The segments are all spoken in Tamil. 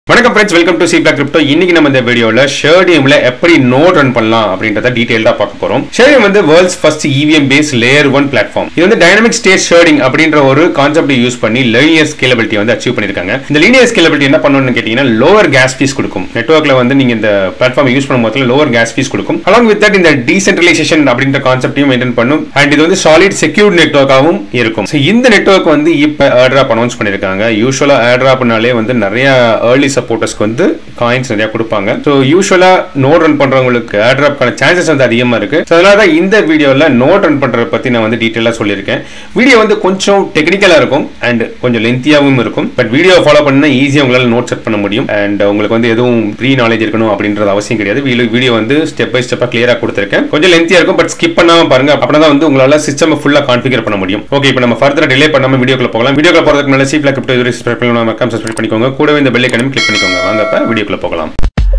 வணக்கம் friends welcome to C block crypto இன்னைக்கு நம்ம இந்த வீடியோல ஷேர்டியம்ல எப்படி நோட் ரன் பண்ணலாம் அப்படின்றத டீடைல்டா பார்க்க போறோம் ஷேர்டியம் வந்து world's first EVM base layer one platform இது வந்து டைனமிக் ஸ்டேட் ஷேர்டிங் அப்படின்ற ஒரு கான்செப்ட் யூஸ் பண்ணி லீனியர் ஸ்கேலபிலிட்டி வந்து அச்சீவ் பண்ணிருக்காங்க இந்த லீனியர் ஸ்கேலபிலிட்டி என்ன பண்ணணும்னு கேட்டீங்கன்னா லோவர் கேஸ் ஃபீஸ் கொடுக்கும் நெட்ஒர்க்ல வந்து நீங்க இந்த பிளாட்ஃபார்ம் யூஸ் பண்ணும் போதுல லோவர் கேஸ் ஃபீஸ் கொடுக்கும் அலாங் வித் தட் இந்த டீசென்ட்ரலைசேஷன் அப்படின்ற கான்செப்டையும் மெயின்டைன் பண்ணும் அண்ட் இது வந்து சாலிட் செக்யூர்ட் நெட்ஒர்க்காகவும் இருக்கும் So, இந்த நெட்ஒர்க் வந்து இப்போ ஏர்ட்ராப் அனௌன்ஸ் பண்ணிருக்காங்க யூஸ்வலா ஏர்ட்ராப்னாலே வந்து நிறைய ஏர்லி சப்போர்ட்டர்ஸ்க்கு வந்து காயின்ஸ் நிறைய கொடுப்பாங்க ஸோ யூஸ்வலா நோட் ரன் பண்றவங்களுக்கு ஏர்ட்ராப்க்கான சான்சஸ் வந்து அதிகமா இருக்கு ஸோ அதனால தான் இந்த வீடியோல நோட் ரன் பண்றத பத்தி நான் வந்து டீட்டெயிலாக சொல்லியிருக்கேன் வீடியோ வந்து கொஞ்சம் டெக்னிக்கலா இருக்கும் அண்ட் கொஞ்சம் லென்த்தியாகவும் இருக்கும் பட் வீடியோ ஃபாலோ பண்ணா ஈஸியாக உங்களால் நோட் செட் பண்ண முடியும் அண்ட் உங்களுக்கு வந்து எதுவும் ப்ரீ நாலேஜ் இருக்கணும் அப்படின்றது அவசியம் கிடையாது வீடியோ வந்து ஸ்டெப் பை ஸ்டெப்பாக கிளியராக கொடுத்துருக்கேன் கொஞ்சம் லென்த்தியா இருக்கும் பட் ஸ்கிப் பண்ணாம பாருங்க அப்படின்னா தான் வந்து உங்களால சிஸ்டம் ஃபுல்லா கான்ஃபிகர் பண்ண முடியும் ஓகே இப்போ நம்ம ஃபர்தர் டிலே பண்ணாம வீடியோக்குள்ள போகலாம் வீடியோக்குள்ள போறதுக்கு முன்னாடி சீப்ல கிரிப்டோ இது சப்ஸ்கிரைப் பண்ணலாம் மக்கம் சப்ஸ்கிரைப் பண்ணிக்கோங்க கூடவே இந்த பெல் ஐக்கனையும் கிளிக் பண்ணிக்கோங்க வாங்க இப்போ வீடியோக்குள்ள போகலாம்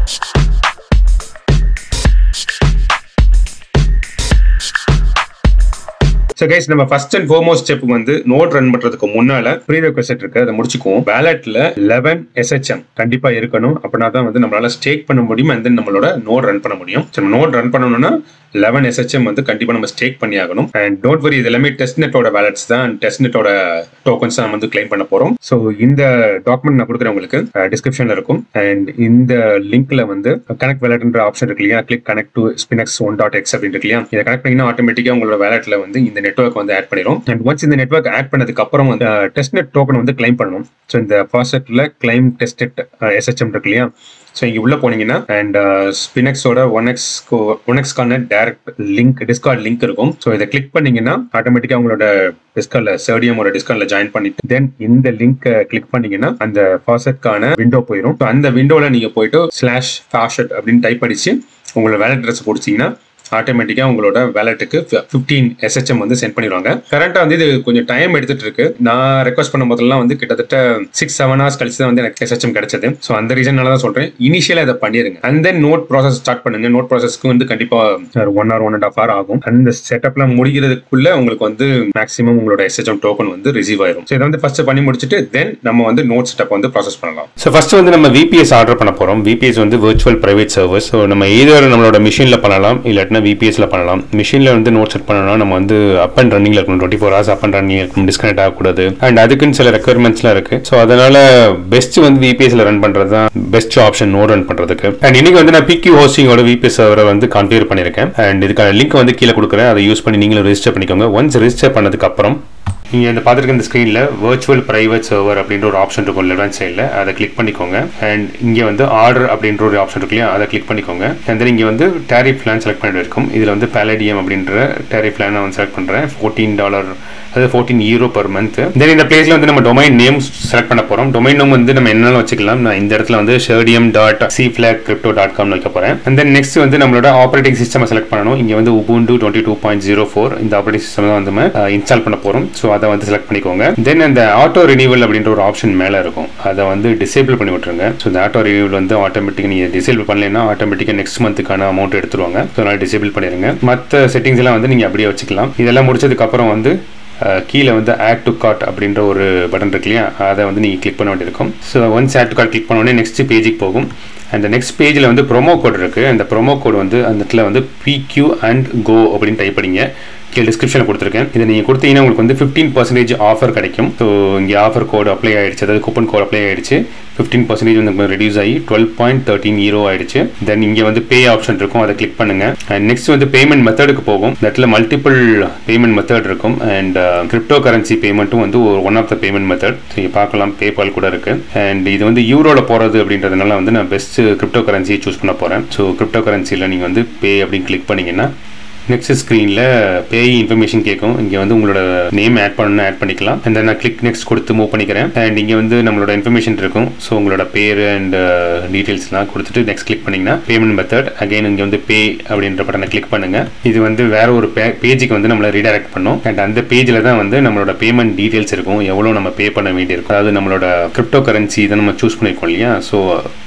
ஸோ கைஸ் நம்ம ஃபர்ஸ்ட் அண்ட் ஃபோர்மோஸ்ட் ஸ்டெப் வந்து நோட் ரன் பண்றதுக்கு முன்னால ப்ரீ ரெக்வஸ்ட் இருக்கு அதை முடிச்சுக்குவோம் வேலட்ல லெவன் எஸ்ஹெச்எம் கண்டிப்பா இருக்கணும் அப்படின்னா தான் வந்து நம்மளால ஸ்டேக் பண்ண முடியும் அண்ட் தென் நம்மளோட நோட் ரன் பண்ண முடியும் ஸோ நோட் ரன் பண்ணணும்னா லெவன் எஸ்ஹெச்எம் வந்து கண்டிப்பா நம்ம ஸ்டேக் பண்ணி ஆகணும் அண்ட் டோன்ட் வரி இது எல்லாமே டெஸ்ட் நெட்டோட வேலட்ஸ் தான் டெஸ்ட் நெட்டோட டோக்கன்ஸ் தான் நம்ம வந்து கிளைம் பண்ண போறோம் ஸோ இந்த டாக்குமெண்ட் நான் கொடுக்குறேன் உங்களுக்கு டிஸ்கிரிப்ஷன்ல இருக்கும் அண்ட் இந்த லிங்க்ல வந்து கனெக்ட் வேலட்ன்ற ஆப்ஷன் இருக்கு இல்லையா click connect to Sphinx one dot X அப்படின்னு இருக்கு இல்லையா இதை கனெக்ட் பண்ணிங்கன்னா ஆட்டோமேட்டிக்கா உங்களோட வேலட்ல வந்து இந்த நெட்ஒர்க் வந்து ஆட் பண்ணிடும் அண்ட் ஒன்ஸ் இந்த நெட்ஒர்க் ஆட் பண்ணதுக்கு அப்புறம் வந்து டெஸ்ட் நெட் டோக்கன் வந்து கிளைம் பண்ணணும் ஸோ இந்த ப்ராஜெக்ட்ல கிளைம் டெஸ்டட் எஸ்ஹெச்எம் இருக்கு இல்லையா ஸோ இங்கே உள்ள போனீங்கன்னா அண்ட் ஸ்பினக்ஸோட ஒன் எக்ஸ் ஒன் எக்ஸ்க்கான டேரக்ட் லிங்க் டிஸ்கார்ட் லிங்க் இருக்கும் ஸோ இதை கிளிக் பண்ணீங்கன்னா ஆட்டோமேட்டிக்காக உங்களோட டிஸ்கார்ட்ல சர்டியமோட டிஸ்கார்ட்ல ஜாயின் பண்ணிட்டு தென் இந்த லிங்க் கிளிக் பண்ணீங்கன்னா அந்த ஃபாசட்கான விண்டோ போயிடும் ஸோ அந்த விண்டோவில் நீங்கள் போயிட்டு ஸ்லாஷ் ஃபாஷட் அப்படின்னு டைப் அடிச்சு உங்களோட வேலட் ட்ரெஸ் கொடுத்தீங்கன்னா ஆட்டோமேட்டிக்காக உங்களோட வேலட்டுக்கு ஃபிஃப்டீன் எஸ்ஹெச்எம் வந்து சென்ட் பண்ணிடுவாங்க கரண்ட்டாக வந்து இது கொஞ்சம் டைம் எடுத்துட்டு இருக்கு நான் ரெக்வஸ்ட் பண்ணும் போதெல்லாம் வந்து கிட்டத்தட்ட சிக்ஸ் செவன் ஹவர்ஸ் கழிச்சு தான் வந்து எனக்கு எஸ்ஹெச்எம் கிடைச்சது ஸோ அந்த ரீசனால தான் சொல்றேன் இனிஷியலாக இதை பண்ணிருங்க and then node process start பண்ணுங்க நோட் ப்ராசஸ்க்கு வந்து கண்டிப்பாக ஒரு one hour one and half hour ஆகும் அந்த செட்டப்லாம் முடிகிறதுக்குள்ள உங்களுக்கு வந்து மேக்ஸிமம் உங்களோட எஸ்ஹெச்எம் டோக்கன் வந்து ரிசீவ் ஆயிரும் ஸோ இதை வந்து ஃபர்ஸ்ட் பண்ணி முடிச்சுட்டு தென் நம்ம வந்து நோட் செட்டப் வந்து ப்ராசஸ் பண்ணலாம் ஸோ ஃபர்ஸ்ட் வந்து நம்ம விபிஎஸ் ஆர்டர் பண்ண போறோம் விபிஎஸ் வந்து விர்ச்சுவல் பிரைவேட் சர்வீஸ் ஸோ நம்ம either நம்மளோட மிஷினில் பண்ணலாம் இல்லாட்டினா விபிஎஸ்ல பண்ணலாம் மிஷினில் வந்து நோட் செட் பண்ணணும்னா நம்ம வந்து அப் அண்ட் ரன்னிங்ல இருக்கணும் twenty four hours up and running இருக்கணும் டிஸ்கனெக்ட் ஆகக்கூடாது அண்ட் அதுக்குன்னு சில ரெக்குவயர்மெண்ட்ஸ்லாம் இருக்கு ஸோ அதனால பெஸ்ட் வந்து விபிஎஸ்ல ரன் பண்றது தான் பெஸ்ட் ஆப்ஷன் நோட் ரன் பண்றதுக்கு அண்ட் இன்னைக்கு வந்து நான் பிக்யூ ஹோஸ்டிங்கோட விபிஎஸ் சர்வரை வந்து கான்ஃபிகர் பண்ணியிருக்கேன் அண்ட் இதுக்கான லிங்க் வந்து கீழே கொடுக்குறேன் அதை யூஸ் பண்ணி நீங்களும் ரெஜிஸ்டர் பண்ணிக்கோங்க ஒன்ஸ் ரெஜிஸ்டர் பண்ணதுக்கு அப்புறம் நீங்கள் இந்த பார்த்துருக்க இந்த ஸ்க்ரீனில் வர்ச்சுவல் ப்ரைவேட் சர்வர் அப்படின்ற ஒரு ஆப்ஷன் இருக்கும் லெவன் சைடில் அதை கிளிக் பண்ணிக்கோங்க அண்ட் இங்கே வந்து ஆர்டர் அப்படின்ற ஒரு ஆப்ஷன் இருக்கு இல்லையா அதை கிளிக் பண்ணிக்கோங்க அண்ட் தென் இங்கே வந்து டேரிஃப் பிளான் செலக்ட் பண்ணிட்டு இருக்கும் இதில் வந்து பேலடியம் அப்படின்ற டேரிஃப் பிளான் நான் வந்து செலக்ட் பண்ணுறேன் ஃபோர்டீன் டாலர் அது fourteen euro per month then இந்த பிளேஸ்ல வந்து நம்ம டொமைன் நேம் செலக்ட் பண்ண போறோம் டொமைன் நேம் வந்து நம்ம என்னென்ன வச்சுக்கலாம் நான் இந்த இடத்துல வந்து Shardeum dot C flag crypto dot com வைக்க போறேன் அண்ட் தென் நெக்ஸ்ட் வந்து நம்மளோட ஆப்பரேட்டிங் சிஸ்டம் செலக்ட் பண்ணணும் இங்க வந்து Ubuntu twenty two point zero four இந்த ஆப்பரேட்டிங் சிஸ்டம் தான் வந்து நம்ம இன்ஸ்டால் பண்ண போறோம் ஸோ அதை வந்து செலக்ட் பண்ணிக்கோங்க தென் அந்த ஆட்டோ ரினியூவல் அப்படின்ற ஒரு ஆப்ஷன் மேலே இருக்கும் அதை வந்து டிசேபிள் பண்ணி விட்டுருங்க ஸோ இந்த ஆட்டோ ரினியூவல் வந்து ஆட்டோமேட்டிக் நீங்கள் டிசேபிள் பண்ணலைன்னா ஆட்டோமேட்டிக்காக நெக்ஸ்ட் மந்த்துக்கான அமௌண்ட் எடுத்துருவாங்க ஸோ அதனால் டிசேபிள் பண்ணிடுங்க மற்ற செட்டிங்ஸ் எல்லாம் வந்து நீங்கள் அப்படியே வச்சுக்கலாம் இதெல்லாம் முடிச்சதுக்கு அப்புறம் வந்து அஹ் கீழே வந்து ஆட் டு கார்ட் அப்படின்ற ஒரு பட்டன் இருக்கு இல்லையா அதை வந்து நீங்கள் கிளிக் பண்ண வேண்டியிருக்கும் so once add to cart click பண்ண உடனே நெக்ஸ்ட் பேஜுக்கு போகும் அந்த நெக்ஸ்ட் பேஜில் வந்து ப்ரோமோ கோட் இருக்குது அந்த ப்ரோமோ கோட் வந்து அந்த இடத்துல வந்து பிக்யூ அண்ட் கோ அப்படின்னு டைப் பண்ணிங்க கீழே டிஸ்கிரிப்ஷனில் கொடுத்துருக்கேன் இதை நீங்கள் கொடுத்தீங்கன்னா உங்களுக்கு வந்து ஃபிஃப்டீன் பர்சன்டேஜ் ஆஃபர் கிடைக்கும் ஸோ இங்கே ஆஃபர் கோட் அப்ளை ஆயிடுச்சு அதாவது கூப்பன் கோட் அப்ளை ஆயிடுச்சு ஃபிஃப்டீன் பர்சன்டேஜ் வந்து ரெடியூஸ் ஆகி டுவெல் பாயிண்ட் தேர்ட்டின் ஹீரோ ஆயிடுச்சு தென் இங்கே வந்து பே ஆப்ஷன் இருக்கும் அதை கிளிக் பண்ணுங்க அண்ட் நெக்ஸ்ட் வந்து பேமெண்ட் மெத்தடுக்கு போகும் இந்த இடத்துல மல்டிபிள் பேமெண்ட் மெத்தட் இருக்கும் அண்ட் கிரிப்டோ கரன்சி பேமெண்ட்டும் வந்து ஒரு one of the payment method so இங்கே பார்க்கலாம் பேபால் கூட இருக்கு அண்ட் இது வந்து யூரோவில் போகிறது அப்படின்றதுனால வந்து நான் பெஸ்ட் கிரிப்டோ கரன்சியை சூஸ் பண்ண போகிறேன் ஸோ கிரிப்டோ கரன்சியில் நீங்கள் வந்து பே அப்படின்னு கிளிக் பண்ணீங்கன்னா நெக்ஸ்ட் ஸ்க்ரீனில் பேய் இன்ஃபர்மேஷன் கேட்கும் இங்கே வந்து உங்களோட நேம் ஆட் பண்ணணும் ஆட் பண்ணிக்கலாம் அண்ட் நான் கிளிக் நெக்ஸ்ட் கொடுத்து மூவ் பண்ணிக்கிறேன் அண்ட் இங்கே வந்து நம்மளோட இன்ஃபர்மேஷன் இருக்கும் ஸோ உங்களோட பேர் அண்ட் டீட்டெயில்ஸ்லாம் கொடுத்துட்டு நெக்ஸ்ட் கிளிக் பண்ணிங்கன்னா பேமெண்ட் மெத்தட் அகைன் இங்கே வந்து பே அப்படின்ற பட்டனை கிளிக் பண்ணுங்க இது வந்து வேற ஒரு பேஜுக்கு வந்து நம்மளை ரீடைரக்ட் பண்ணும் அண்ட் அந்த பேஜில் தான் வந்து நம்மளோட பேமெண்ட் டீட்டெயில்ஸ் இருக்கும் எவ்வளோ நம்ம பே பண்ண வேண்டியிருக்கும் அதாவது நம்மளோட கிரிப்டோ கரன்சி இதை நம்ம சூஸ் பண்ணியிருக்கோம் இல்லையா ஸோ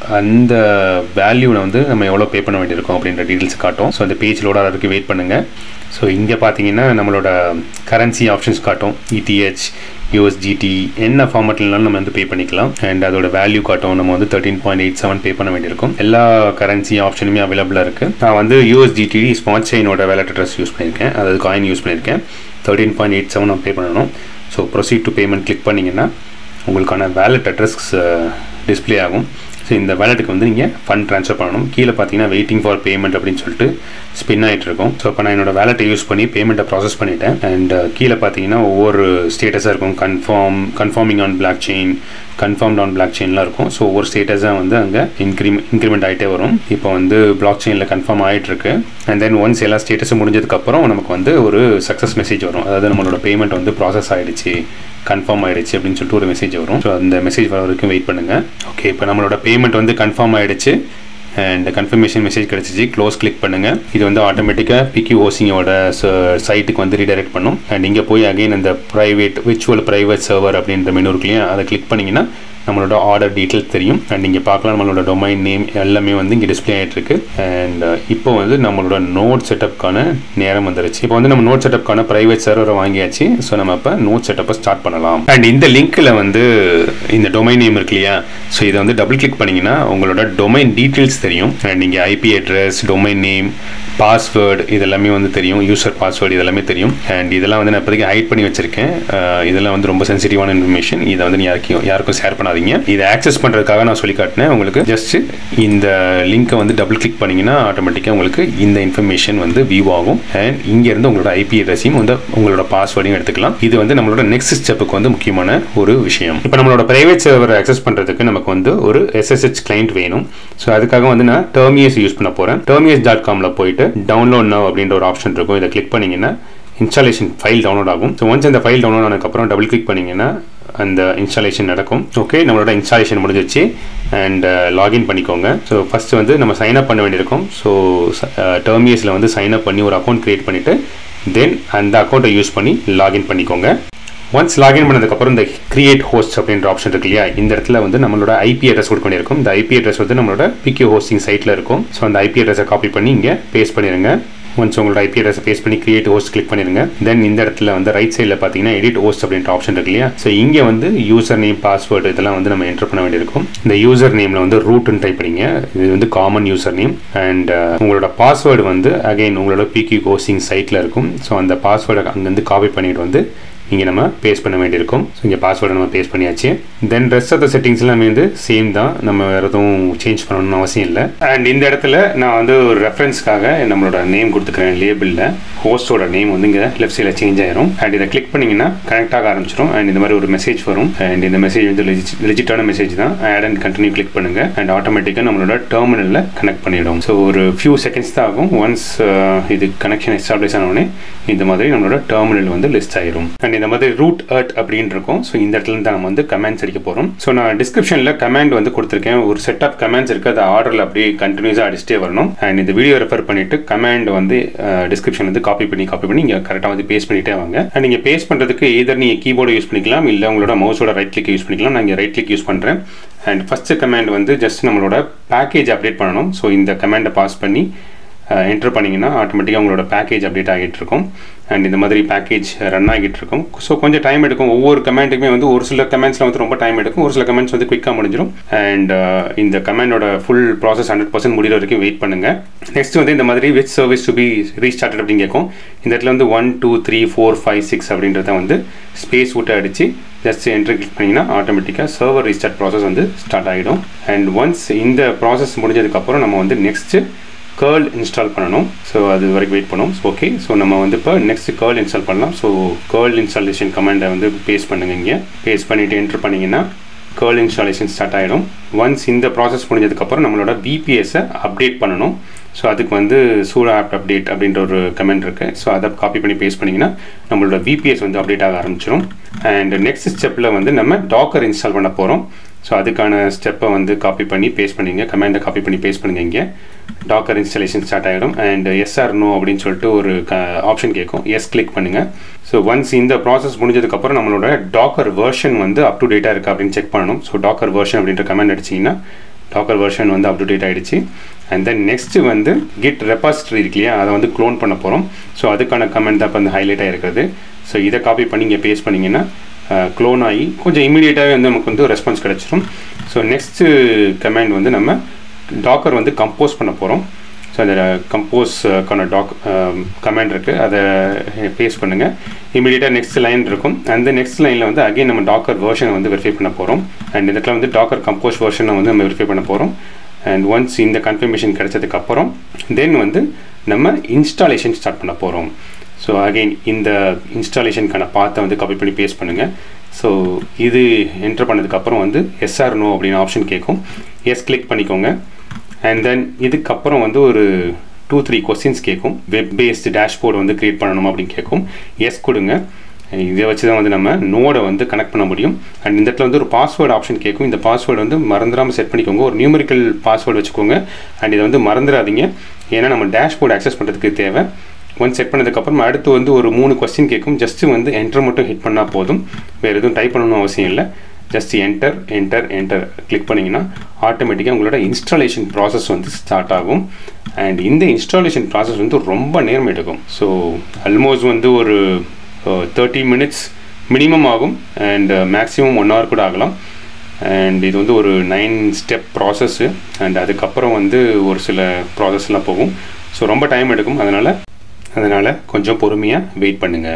அந்த வேல்யூவில் வந்து நம்ம எவ்வளோ பே பண்ண வேண்டியிருக்கோம் அப்படின்ற டீட்டெயில்ஸ் காட்டும் ஸோ அந்த பேஜ் லோட் ஆகிறதுக்கு வெயிட் பண்ணுங்கள் ஸோ இங்கே பார்த்தீங்கன்னா நம்மளோட கரன்சி ஆப்ஷன்ஸ் காட்டும் இடிஹெச் யூஎஸ்ஜிடி என்ன ஃபார்மேட்லனாலும் நம்ம வந்து பே பண்ணிக்கலாம் அண்ட் அதோட வேல்யூ காட்டும் நம்ம வந்து thirteen point eight seven pay பண்ண வேண்டியிருக்கும் எல்லா கரன்சி ஆப்ஷனுமே அவைலபிளாக இருக்குது நான் வந்து யூஎஸ்ஜிடி ஸ்மார்ட் செயினோட வேலட் அட்ரஸ் யூஸ் பண்ணியிருக்கேன் அதாவது காயின் யூஸ் பண்ணியிருக்கேன் தேர்ட்டின் பாயிண்ட் எயிட் செவன் நான் பே பண்ணணும் so proceed to payment click பண்ணிங்கன்னா உங்களுக்கான வேலட் அட்ரஸ் டிஸ்பிளே ஆகும் ஸோ இந்த வேலெட்டுக்கு வந்து நீங்கள் ஃபண்ட் ட்ரான்ஸ்ஃபர் பண்ணணும் கீழே பார்த்தீங்கன்னா வெயிட்டிங் ஃபார் பேமெண்ட் அப்படின்னு சொல்லிட்டு ஸ்பின் ஆகிட்டு இருக்கும் ஸோ இப்போ நான் என்னோட வேலெட்டை யூஸ் பண்ணி பேமெண்ட்டை ப்ராசஸ் பண்ணிட்டேன் அண்ட் கீழே பார்த்தீங்கன்னா ஒவ்வொரு ஸ்டேட்டஸாக இருக்கும் confirm confirming on blockchain confirmed on பிளாக் செயின்லாம் இருக்கும் ஸோ ஒவ்வொரு ஸ்டேட்டஸாக வந்து அங்கே இன்க்ரிமெண்ட் இன்க்ரிமெண்ட் ஆகிட்டே வரும் இப்போ வந்து பிளாக் செயினில் கன்ஃபார்ம் ஆகிட்டு இருக்கு அண்ட் தென் ஒன்ஸ் எல்லா ஸ்டேட்டஸும் முடிஞ்சதுக்கப்புறம் நமக்கு வந்து ஒரு சக்ஸஸ் மெசேஜ் வரும் அதாவது நம்மளோட பேமெண்ட் வந்து ப்ராசஸ் ஆகிடுச்சு கன்ஃபார்ம் ஆயிடுச்சு அப்படின்னு சொல்லிட்டு ஒரு மெசேஜ் வரும் ஸோ அந்த மெசேஜ் வர வரைக்கும் வெயிட் பண்ணுங்கள் ஓகே இப்போ நம்மளோட பேமெண்ட் வந்து கன்ஃபார்ம் ஆயிடுச்சு அண்ட் கன்ஃபர்மேஷன் மெசேஜ் கிடச்சிச்சு க்ளோஸ் கிளிக் பண்ணுங்கள் இது வந்து ஆட்டோமேட்டிக்காக பிக்யூ ஹோசிங்கோட சைட்டுக்கு வந்து ரீடைரக்ட் பண்ணும் அண்ட் இங்கே போய் அகைன் அந்த ப்ரைவேட் விர்ச்சுவல் ப்ரைவேட் சர்வர் அப்படின்ற மெனு இருக்குல்லையா அதை கிளிக் பண்ணிங்கன்னா நம்மளோட ஆர்டர் டீட்டெயில்ஸ் தெரியும் அண்ட் இங்கே பார்க்கலாம் நம்மளோட டொமைன் நேம் எல்லாமே வந்து இங்கே டிஸ்பிளே ஆகிட்டு இருக்கு அண்ட் இப்போ வந்து நம்மளோட நோட் செட்டப்க்கான நேரம் வந்துருச்சு இப்போ வந்து நம்ம நோட் செட்டப்க்கான ப்ரைவேட் சர்வரை வாங்கியாச்சு ஸோ நம்ம இப்போ நோட் செட்டப்பை ஸ்டார்ட் பண்ணலாம் அண்ட் இந்த லிங்க்கில் வந்து இந்த டொமைன் நேம் இருக்கு இல்லையா ஸோ இதை வந்து டபுள் கிளிக் பண்ணிங்கன்னா உங்களோட டொமைன் டீட்டெயில்ஸ் தெரியும் அண்ட் இங்கே IP address domain name password இதெல்லாமே வந்து தெரியும் யூசர் பாஸ்வேர்டு இதெல்லாமே தெரியும் அண்ட் இதெல்லாம் வந்து நான் இப்போதைக்கு ஹைட் பண்ணி வச்சிருக்கேன் இதெல்லாம் வந்து ரொம்ப சென்சிட்டிவான இன்ஃபர்மேஷன் இதை வந்து யாருக்கும் யாருக்கும் ஷேர் பண்ணாதீங்க இதை ஆக்சஸ் பண்ணுறதுக்காக நான் சொல்லி காட்டினேன் உங்களுக்கு ஜஸ்ட் இந்த லிங்க்கை வந்து டபுள் கிளிக் பண்ணிங்கன்னா ஆட்டோமேட்டிக்காக உங்களுக்கு இந்த இன்ஃபர்மேஷன் வந்து வியூ ஆகும் அண்ட் இங்கேருந்து உங்களோட ஐபி அட்ரஸையும் வந்து உங்களோட பாஸ்வேர்டையும் எடுத்துக்கலாம் இது வந்து நம்மளோட நெக்ஸ்ட் ஸ்டெப்புக்கு வந்து முக்கியமான ஒரு விஷயம் இப்போ நம்மளோட பிரைவேட் சர்வரை ஆக்சஸ் பண்ணுறதுக்கு நமக்கு வந்து ஒரு எஸ்எஸ்ஹெச் கிளைண்ட் வேணும் ஸோ அதுக்காக வந்து நான் டெர்மியஸ் யூஸ் பண்ண போகிறேன் டெர்மியஸ் டாட் காமில் போயிட்டு டவுன்லோட் நவ் அப்படின்ற ஒரு ஆப்ஷன் இருக்கும் இதை கிளிக் பண்ணிங்கன்னா இன்ஸ்டாலேஷன் ஃபைல் டவுன்லோட் ஆகும் ஸோ ஒன்ஸ் அந்த ஃபைல் டவுன்லோட் ஆனதுக்கப்புறம் டபுள் கிளிக் பண்ணிங்கன்னா அந்த இன்ஸ்டாலேஷன் நடக்கும் ஓகே நம்மளோட இன்ஸ்டாலேஷன் முடிஞ்சிச்சு அண்ட் லாகின் பண்ணிக்கோங்க ஸோ ஃபஸ்ட்டு வந்து நம்ம சைன் அப் பண்ண வேண்டியிருக்கும் ஸோ டெர்மியஸில் வந்து சைன் அப் பண்ணி ஒரு அக்கௌண்ட் க்ரியேட் பண்ணிவிட்டு தென் அந்த அக்கௌண்ட்டை யூஸ் பண்ணி லாகின் பண்ணிக்கோங்க ஒன்ஸ் லாகின் பண்ணதுக்கப்புறம் இந்த கிரியேட் ஹோஸ்ட் அப்படின்ற ஆப்ஷன் இருக்கு இல்லையா இந்த இடத்துல வந்து நம்மளோட ஐபி அட்ரஸ் கொடுக்க வேண்டியிருக்கும் இந்த ஐபி அட்ரஸ் வந்து நம்மளோட பிக்யூ ஹோஸ்டிங் சைட்டில் இருக்கும் ஸோ அந்த ஐபி அட்ரஸை காப்பி பண்ணி இங்கே பேஸ்ட் பண்ணிடுங்க ஒன்ஸ் உங்களோட ஐபி அட்ரஸ் பேஸ் பண்ணி கிரியேட் ஹோஸ்ட் கிளிக் பண்ணிருங்க தென் இந்த இடத்துல வந்து ரைட் சைடில் பார்த்தீங்கன்னா எடிட் ஹோஸ்ட் அப்படின்ற ஆப்ஷன் இருக்கு இல்லையா ஸோ இங்கே வந்து யூசர் நேம் பாஸ்வேர்டு இதெல்லாம் வந்து நம்ம என்டர் பண்ண வேண்டியிருக்கும் இந்த யூசர் நேமில் வந்து ரூட்னு டைப் பண்ணிங்க இது வந்து காமன் யூசர் நேம் அண்ட் உங்களோட பாஸ்வேர்டு வந்து அகைன் உங்களோட பிக்யூ ஹோஸ்டிங் சைட்டில் இருக்கும் ஸோ அந்த பாஸ்வேர்டை அங்கேருந்து காப்பி பண்ணிட்டு வந்து இங்கே நம்ம பேஸ்ட் பண்ண வேண்டியிருக்கும் ஸோ இங்கே பாஸ்வேர்டை நம்ம பேஸ்ட் பண்ணியாச்சு then rest of the settings எல்லாமே வந்து சேம் தான் நம்ம வேறு எதுவும் சேஞ்ச் பண்ணணும்னு அவசியம் இல்லை அண்ட் இந்த இடத்துல நான் வந்து ஒரு ரெஃபரன்ஸ்க்காக நம்மளோட நேம் கொடுத்துக்கிறேன் லேபிளில் ஹோஸ்டோட நேம் வந்து இங்கே லெஃப்ட் சைடில் சேஞ்ச் ஆயிரும் அண்ட் இதை கிளிக் பண்ணிங்கன்னா கனெக்ட் ஆக ஆரம்பிச்சிடும் அண்ட் இந்த மாதிரி ஒரு மெசேஜ் வரும் அண்ட் இந்த மெசேஜ் வந்து லெஜிட்டான மெசேஜ் தான் ஆட் அண்ட் கண்டினியூ கிளிக் பண்ணுங்க அண்ட் ஆட்டோமேட்டிக்காக நம்மளோட டெர்மினலில் கனெக்ட் பண்ணிடும் ஸோ ஒரு ஃபியூ செகண்ட்ஸ் தான் ஆகும் ஒன்ஸ் இது கனெக்ஷன் எஸ்டாப்ளிஷ் ஆனவுடனே இந்த மாதிரி நம்மளோட டெர்மினல் வந்து லிஸ்ட் ஆயிரும் அண்ட் இந்த மாதிரி ரூட் அர்ட் அப்படின்னு இருக்கும் ஸோ இந்த இடத்துல தான் நம்ம வந்து கமெண்ட்ஸ் அடிக்க போகிறோம் ஸோ நான் டிஸ்கிரிப்ஷனில் கமெண்ட் வந்து கொடுத்துருக்கேன் ஒரு செட் ஆஃப் கமெண்ட்ஸ் இருக்குது அது ஆர்டரில் அப்படியே கண்டினியூஸாக அடிச்சிட்டே வரணும் அண்ட் இந்த வீடியோ ரெஃபர் பண்ணிட்டு கமெண்ட் வந்து டிஸ்கிரிப்ஷன் வந்து காப்பி பண்ணி காப்பி பண்ணி இங்கே கரெக்டாக வந்து பேஸ்ட் பண்ணிட்டே வாங்க அண்ட் நீங்கள் பேஸ்ட் பண்ணுறதுக்கு எதர் நீங்கள் கீபோர்டு யூஸ் பண்ணிக்கலாம் இல்லை உங்களோட மவுஸோட ரைட் கிளிக் யூஸ் பண்ணிக்கலாம் நான் இங்கே ரைட் கிளிக் யூஸ் பண்ணுறேன் அண்ட் ஃபஸ்ட்டு கமெண்ட் வந்து ஜஸ்ட் நம்மளோட பேக்கேஜ் அப்டேட் பண்ணணும் ஸோ இந்த கமெண்டை பாஸ் பண்ணி என்டர் பண்ணிங்கன்னா ஆட்டோமேட்டிக்காக உங்களோட பேக்கேஜ் அப்டேட் ஆகிட்டு இருக்கும் அண்ட் இந்த மாதிரி பேக்கேஜ் ரன் ஆகிட்டு இருக்கும் ஸோ கொஞ்சம் டைம் எடுக்கும் ஒவ்வொரு கமெண்ட்டுக்குமே வந்து ஒரு சில கமெண்ட்ஸில் வந்து ரொம்ப டைம் எடுக்கும் ஒரு சில கமெண்ட்ஸ் வந்து குயிக்காக முடிஞ்சிடும் அண்ட் இந்த கமெண்டோட ஃபுல் ப்ராசஸ் ஹண்ட்ரட் பர்சன்ட் முடிகிற வரைக்கும் வெயிட் பண்ணுங்கள் நெக்ஸ்ட் வந்து இந்த மாதிரி which service to be restarted அப்படின்னு கேட்கும் இந்த இடத்துல வந்து one two three four five six அப்படின்றத வந்து ஸ்பேஸ் விட்டு அடித்து ஜஸ்ட் என்ட்ரி கிளிக் பண்ணிங்கன்னா ஆட்டோமேட்டிக்காக சர்வர் ரீஸ்டார்ட் ப்ராசஸ் வந்து ஸ்டார்ட் ஆகிடும் அண்ட் ஒன்ஸ் இந்த ப்ராசஸ் முடிஞ்சதுக்கப்புறம் நம்ம வந்து நெக்ஸ்ட்டு கேர்ள் இன்ஸ்டால் பண்ணணும் ஸோ அது வரைக்கும் வெயிட் பண்ணுவோம் ஓகே ஸோ நம்ம வந்து இப்போ நெக்ஸ்ட் கேர்ள் இன்ஸ்டால் பண்ணலாம் ஸோ கேர்ள் இன்ஸ்டாலேஷன் கமெண்டை வந்து பேஸ்ட் பண்ணுங்க இங்கே பேஸ்ட் பண்ணிவிட்டு என்ட்ரு பண்ணிங்கன்னா கேர்ள் இன்ஸ்டாலேஷன் ஸ்டார்ட் ஆகிடும் ஒன்ஸ் இந்த ப்ராசஸ் முடிஞ்சதுக்கப்புறம் நம்மளோட விபிஎஸை அப்டேட் பண்ணணும் ஸோ அதுக்கு வந்து சூடா ஆப் அப்டேட் அப்படின்ற ஒரு கமெண்ட் இருக்குது ஸோ அதை காப்பி பண்ணி பேஸ்ட் பண்ணிங்கன்னா நம்மளோட விபிஎஸ் வந்து அப்டேட் ஆக ஆரம்பிச்சிடும் அண்ட் நெக்ஸ்ட் ஸ்டெப்பில் வந்து நம்ம டாக்கர் இன்ஸ்டால் பண்ண போகிறோம் ஸோ அதுக்கான ஸ்டெப்பை வந்து காப்பி பண்ணி பேஸ்ட் பண்ணிங்க கமெண்டை காப்பி பண்ணி பேஸ்ட் பண்ணுங்க இங்கே டாக்கர் இன்ஸ்டாலேஷன் ஸ்டார்ட் ஆகிடும் அண்ட் எஸ்ஆர் நோ அப்படின்னு சொல்லிட்டு ஒரு ஆப்ஷன் கேட்கும் எஸ் கிளிக் பண்ணுங்கள் ஸோ ஒன்ஸ் இந்த ப்ராசஸ் முடிஞ்சதுக்கப்புறம் நம்மளோட டாக்கர் வேர்ஷன் வந்து அப் டு டேட்டாக இருக்குது அப்படின்னு செக் பண்ணணும் ஸோ டாக்கர் வேர்ஷன் அப்படின்ற கமெண்ட் அடிச்சிங்கன்னா டாக்கர் வெர்ஷன் வந்து அப்டேட் ஆகிடுச்சு அண்ட் தென் நெக்ஸ்ட்டு வந்து கிட் ரெபாசிட்டரி இருக்கு இல்லையா அதை வந்து க்ளோன் பண்ண போகிறோம் ஸோ அதுக்கான கமெண்ட் தான் இப்போ வந்து ஹைலைட் ஆகிருக்கிறது ஸோ இதை காப்பி பண்ணி இங்கே பேஸ்ட் பண்ணிங்கன்னா க்ளோன் ஆகி கொஞ்சம் இமீடியட்டாகவே வந்து நமக்கு வந்து ரெஸ்பான்ஸ் கிடச்சிரும் ஸோ நெக்ஸ்ட்டு கமெண்ட் வந்து நம்ம டாக்கர் வந்து கம்போஸ் பண்ண போகிறோம் ஸோ அதில் கம்போஸ்க்கான டாக் கமெண்ட் இருக்குது அதை பேஸ்ட் பண்ணுங்கள் இமீடியட்டாக நெக்ஸ்ட் லைன் இருக்கும் அந்த நெக்ஸ்ட் லைனில் வந்து அகைன் நம்ம டாக்கர் வேர்ஷனை வந்து வெரிஃபை பண்ண போகிறோம் அண்ட் இடத்துல வந்து டாக்கர் கம்போஸ் வேர்ஷனை வந்து நம்ம வெரிஃபை பண்ண போகிறோம் அண்ட் ஒன்ஸ் இந்த கன்ஃபர்மேஷன் கிடைச்சதுக்கப்புறம் தென் வந்து நம்ம இன்ஸ்டாலேஷன் ஸ்டார்ட் பண்ண போகிறோம் ஸோ அகெயின் இந்த இன்ஸ்டாலேஷனுக்கான பாத்தை வந்து காப்பி பண்ணி பேஸ்ட் பண்ணுங்கள் ஸோ இது என்டர் பண்ணதுக்கப்புறம் வந்து எஸ்ஆர் நோ அப்படின்னு ஆப்ஷன் கேட்கும் எஸ் கிளிக் பண்ணிக்கோங்க அண்ட் தென் இதுக்கப்புறம் வந்து ஒரு டூ த்ரீ கொஸ்டின்ஸ் கேட்கும் வெப் பேஸ்டு டேஷ்போர்டு வந்து க்ரியேட் பண்ணணும் அப்படின்னு கேட்கும் எஸ் கொடுங்க இதை வச்சு தான் வந்து நம்ம நோடை வந்து கனெக்ட் பண்ண முடியும் அண்ட் இந்த இடத்துல வந்து ஒரு பாஸ்வேர்டு ஆப்ஷன் கேட்கும் இந்த பாஸ்வேர்டு வந்து மறந்துடாமல் செட் பண்ணிக்கோங்க ஒரு நியூமரிக்கல் பாஸ்வேர்டு வச்சுக்கோங்க அண்ட் இதை வந்து மறந்துடாதீங்க ஏன்னா நம்ம டேஷ்போர்டு ஆக்சஸ் பண்ணுறதுக்கு தேவை ஒன் செட் பண்ணதுக்கப்புறம் அடுத்து வந்து ஒரு மூணு கொஸ்டின் கேட்கும் ஜஸ்ட்டு வந்து என்டர் மட்டும் ஹிட் பண்ணால் போதும் வேறு எதுவும் டைப் பண்ணணும் அவசியம் இல்லை just enter enter enter click பண்ணிங்கன்னா ஆட்டோமேட்டிக்காக உங்களோட இன்ஸ்டாலேஷன் ப்ராசஸ் வந்து ஸ்டார்ட் ஆகும் அண்ட் இந்த இன்ஸ்டாலேஷன் ப்ராசஸ் வந்து ரொம்ப நேரம் எடுக்கும் ஸோ ஆல்மோஸ்ட் வந்து ஒரு தேர்ட்டி மினிட்ஸ் மினிமம் ஆகும் அண்ட் மேக்ஸிமம் ஒன் ஹவர் கூட ஆகலாம் அண்ட் இது வந்து ஒரு நைன் ஸ்டெப் ப்ராசஸ்ஸு அண்ட் அதுக்கப்புறம் வந்து ஒரு சில ப்ராசஸ்லாம் போகும் ஸோ ரொம்ப டைம் எடுக்கும் அதனால் அதனால் கொஞ்சம் பொறுமையாக வெயிட் பண்ணுங்கள்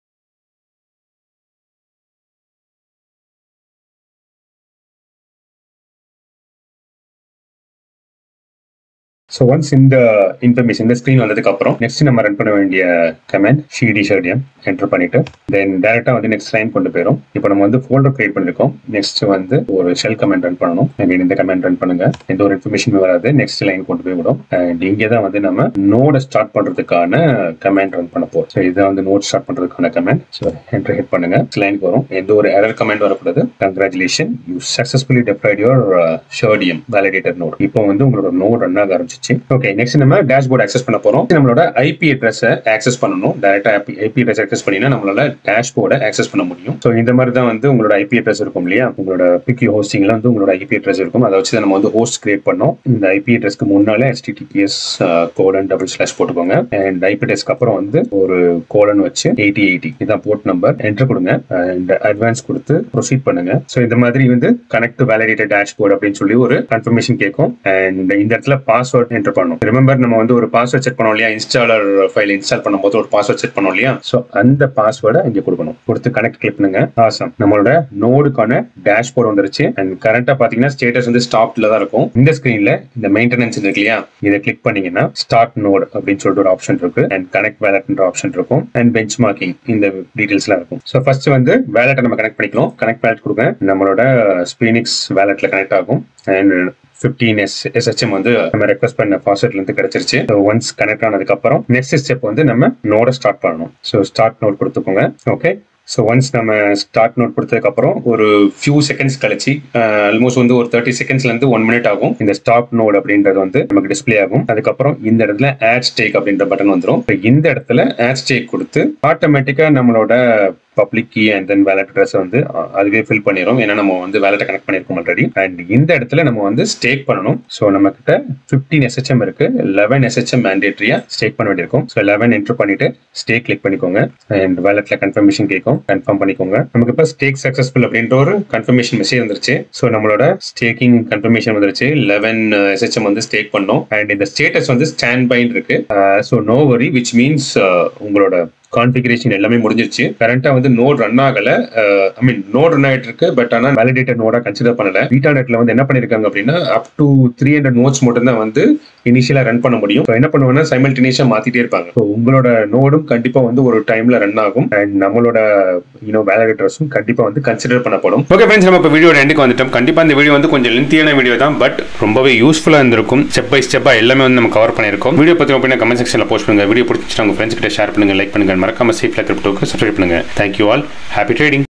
ஸோ ஒன்ஸ் இந்த இன்ஃபர்மேஷன் இந்த ஸ்க்ரீன் வந்ததுக்கு அப்புறம் நெக்ஸ்ட் நம்ம ரன் பண்ண வேண்டிய கமெண்ட் ஷிடி ஷர்டியம் என்டர் பண்ணிட்டு தென் டேரக்டா வந்து நெக்ஸ்ட் லைன் கொண்டு போயிடும் இப்போ நம்ம வந்து ஃபோல்டர் கிரியேட் பண்ணிருக்கோம் நெக்ஸ்ட் வந்து ஒரு ஷெல் கமெண்ட் ரன் பண்ணணும் அண்ட் இந்த கமெண்ட் ரன் பண்ணுங்க எந்த ஒரு இன்ஃபர்மேஷன் வராது நெக்ஸ்ட் லைன் கொண்டு போய் விடும் அண்ட் இங்கே தான் வந்து நம்ம நோட ஸ்டார்ட் பண்றதுக்கான கமெண்ட் ரன் பண்ண போறோம் ஸோ இதான் வந்து நோட் ஸ்டார்ட் பண்றதுக்கான கமெண்ட் ஸோ என்டர் ஹிட் பண்ணுங்க லைனுக்கு வரும் எந்த ஒரு எரர் கமெண்ட் வரக்கூடாது congratulation you successfully deployed your Shardeum validator node இப்போ வந்து உங்களோட நோட் ரன் ஆக ஆரம்பிச்சிச்சு ஓகே நெக்ஸ்ட் நம்ம டேஷ்போர்ட் ஆக்சஸ் பண்ண போறோம் நம்மளோட ஐபி அட்ரஸை ஆக்சஸ் பண்ணணும் டேரக்டா ஐபி அட்ரஸ் ஆக்சஸ் பண்ணினா நம்மளால டேஷ்போர்டை ஆக்சஸ் பண்ண முடியும் ஸோ இந்த மாதிரி தான் வந்து உங்களோட ஐபி அட்ரஸ் இருக்கும் இல்லையா உங்களோட பிக்யூ ஹோஸ்டிங்ல வந்து உங்களோட ஐபி அட்ரஸ் இருக்கும் அதை வச்சு தான் நம்ம வந்து ஹோஸ்ட் கிரியேட் பண்ணோம் இந்த ஐபி அட்ரஸ்க்கு முன்னாலே ஹெச்டிடிபிஎஸ் கோடன் டபுள் ஸ்லாஷ் போட்டுக்கோங்க அண்ட் ஐபி அட்ரஸ்க்கு அப்புறம் வந்து ஒரு கோடன் வச்சு எயிட்டி எயிட்டி இதான் போர்ட் நம்பர் என்டர் கொடுங்க அண்ட் அட்வான்ஸ் கொடுத்து ப்ரொசீட் பண்ணுங்க ஸோ இந்த மாதிரி வந்து கனெக்ட் வேலிடேட்டட் டேஷ்போர்ட் அப்படின்னு சொல்லி ஒரு கன்ஃபர்மேஷன் கேட்கும் அண்ட் இந்த இடத்துல பாஸ்வேர்ட் என்டர் பண்ணும் ரிமெம்பர் நம்ம வந்து ஒரு பாஸ்வேர்ட் செட் பண்ணோம் இல்லையா இன்ஸ்டாலர் ஃபைல் இன்ஸ்டால் பண்ணும்போது ஒரு பாஸ்வேர்ட் செட் பண்ணோம் இல்லையா ஸோ அந்த பாஸ்வேர்டை இங்க கொடுக்கணும் கொடுத்து கனெக்ட் கிளிக் பண்ணுங்க ஆசம் நம்மளோட நோடுக்கான டேஷ்போர்ட் வந்துருச்சு அண்ட் கரண்டா பாத்தீங்கன்னா ஸ்டேட்டஸ் வந்து ஸ்டாப்ல தான் இருக்கும் இந்த ஸ்கிரீன்ல இந்த மெயின்டெனன்ஸ் இருக்கு இல்லையா இதை கிளிக் பண்ணீங்கன்னா ஸ்டார்ட் நோட் அப்படின்னு சொல்லிட்டு ஒரு ஆப்ஷன் இருக்கு அண்ட் கனெக்ட் வேலட்ன்ற ஆப்ஷன் இருக்கும் அண்ட் பெஞ்ச் மார்க்கிங் இந்த டீடைல்ஸ்லாம் இருக்கும் ஸோ ஃபர்ஸ்ட் வந்து வேலட்டை நம்ம கனெக்ட் பண்ணிக்கலாம் கனெக்ட் வேலட் கொடுங்க நம்மளோட ஸ்பீனிக்ஸ் வேலட்ல கனெக்ட் ஆகும் அண்ட் ஃபிஃப்டீன் எஸ் எஸ்ஹெச்எம் வந்து நம்ம ரெக்வஸ்ட் பண்ண பாஸ்வேர்ட்ல இருந்து கிடைச்சிருச்சு ஒன்ஸ் கனெக்ட் ஆனதுக்கு அப்புறம் நெக்ஸ்ட் ஸ்டெப் வந்து நம்ம நோட ஸ்டார்ட் பண்ணணும் ஸோ ஸ்டார்ட் நோட் கொடுத்துக்கோங்க ஓகே ஸோ ஒன்ஸ் நம்ம ஸ்டார்ட் நோட் கொடுத்ததுக்கு அப்புறம் ஒரு ஃபியூ செகண்ட்ஸ் கழிச்சு ஆல்மோஸ்ட் வந்து ஒரு தேர்ட்டி செகண்ட்ஸ்ல இருந்து ஒன் மினிட் ஆகும் இந்த ஸ்டாப் நோட் அப்படின்றது வந்து நமக்கு டிஸ்பிளே ஆகும் அதுக்கப்புறம் இந்த இடத்துல ஆட் ஸ்டேக் அப்படின்ற பட்டன் வந்துடும் இந்த இடத்துல ஆட் ஸ்டேக் கொடுத்து ஆட்டோமேட்டிக்கா நம்மளோட public key and then wallet address வந்து அதுவே ஃபில் பண்ணிடும் ஏன்னா நம்ம வந்து வேலட்டை கனெக்ட் பண்ணிருக்கோம் ஆல்ரெடி அண்ட் இந்த இடத்துல நம்ம வந்து ஸ்டேக் பண்ணணும் ஸோ நம்ம கிட்ட ஃபிஃப்டீன் எஸ்ஹெச்எம் இருக்கு லெவன் எஸ்ஹெச்எம் மேண்டேட்ரியா ஸ்டேக் பண்ண வேண்டியிருக்கும் ஸோ லெவன் என்டர் பண்ணிட்டு ஸ்டேக் கிளிக் பண்ணிக்கோங்க அண்ட் வேலட்ல கன்ஃபர்மேஷன் கேட்கும் கன்ஃபார்ம் பண்ணிக்கோங்க நமக்கு இப்போ ஸ்டேக் சக்சஸ்ஃபுல் அப்படின்ற ஒரு கன்ஃபர்மேஷன் மெசேஜ் வந்துருச்சு ஸோ நம்மளோட ஸ்டேக்கிங் கன்ஃபர்மேஷன் வந்துருச்சு லெவன் எஸ்ஹெச்எம் வந்து ஸ்டேக் பண்ணோம் அண்ட் இந்த ஸ்டேட்டஸ் வந்து ஸ்டாண்ட் பைன் இருக்கு so no worry which means உங்களோட கான்ஃபிகரேஷன் எல்லாமே முடிஞ்சிருச்சு கரண்டா வந்து நோட் ரன் ஆகல ஐ மீன் நோட் ரன் ஆயிட்டு இருக்கு பட் ஆனால் வேலிடேட்டர் நோடா கன்சிடர் பண்ணல பீட்டா நெட்ல வந்து என்ன பண்ணிருக்காங்க அப்படின்னா up to three hundred nodes மட்டும் தான் வந்து இனிஷியலா ரன் பண்ண முடியும் என்ன பண்ணுவாங்கன்னா சைமல்டேனியஸா மாத்திட்டே இருப்பாங்க ஸோ உங்களோட நோடும் கண்டிப்பா வந்து ஒரு டைம்ல ரன் ஆகும் அண்ட் நம்மளோட யூனோ வேலிடேட்டர்ஸும் கண்டிப்பா வந்து கன்சிடர் பண்ணப்படும் ஓகே ஃப்ரெண்ட்ஸ் நம்ம இப்போ வீடியோட எண்டுக்கு வந்துட்டோம் கண்டிப்பாக இந்த வீடியோ வந்து கொஞ்சம் லென்த்தியான வீடியோ தான் பட் ரொம்பவே யூஸ்ஃபுல்லாக இருந்திருக்கும் ஸ்டெப் பை ஸ்டெப்பாக எல்லாமே வந்து நம்ம கவர் பண்ணியிருக்கோம் வீடியோ பற்றி ஒப்பீனியன் கமெண்ட் செக்ஷனில் போஸ்ட் பண்ணுங்க வீடியோ பிடிச்சிட்டு உங்கள் ஃப்ரெண்ட்ஸ் கிட்ட ஷேர் பண்ணுங்க லைக் பண்ணுங்க மறக்காம சேஃப்ல கிரிப்டோக்கு சப்ஸ்கிரைப் பண்ணுங்க தேங்க்யூ ஆல் ஹாப்பி ட்ரேடிங்